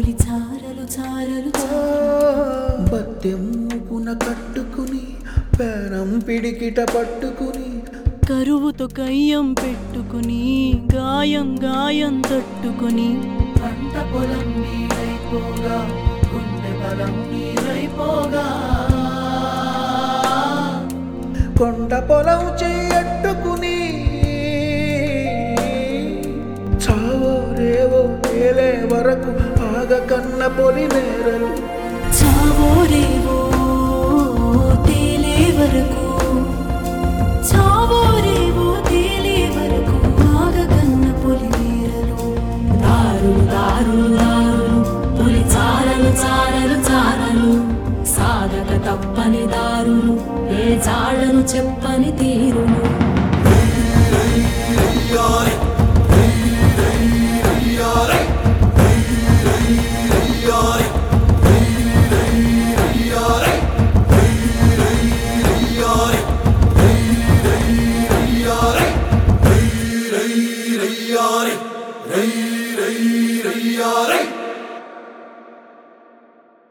పులి చారలు చారలు బత్తెమ్ముపున కట్టుకుని పేరం పిడికిట పట్టుకుని కరువుతో కయ్యం పెట్టుకుని గాయం గాయం తట్టుకుని పంట పొలం నీరైపోగా గుండె బలం నీరైపోగా కొండ పొలం చెయ్యట్టుకుని చావో రేవో తేలే వరకు ఆగ కన్న పొలి నేరలు చావో రేవో తేలే వరకు చావో రేవో తేలే వరకు ఆగకన్న పులి వీరలు దారులు దారులు దారులు పులి చారలు చారలు చారలు సాగక తప్పని దారులు ఏ జాడను చెప్పని తీరు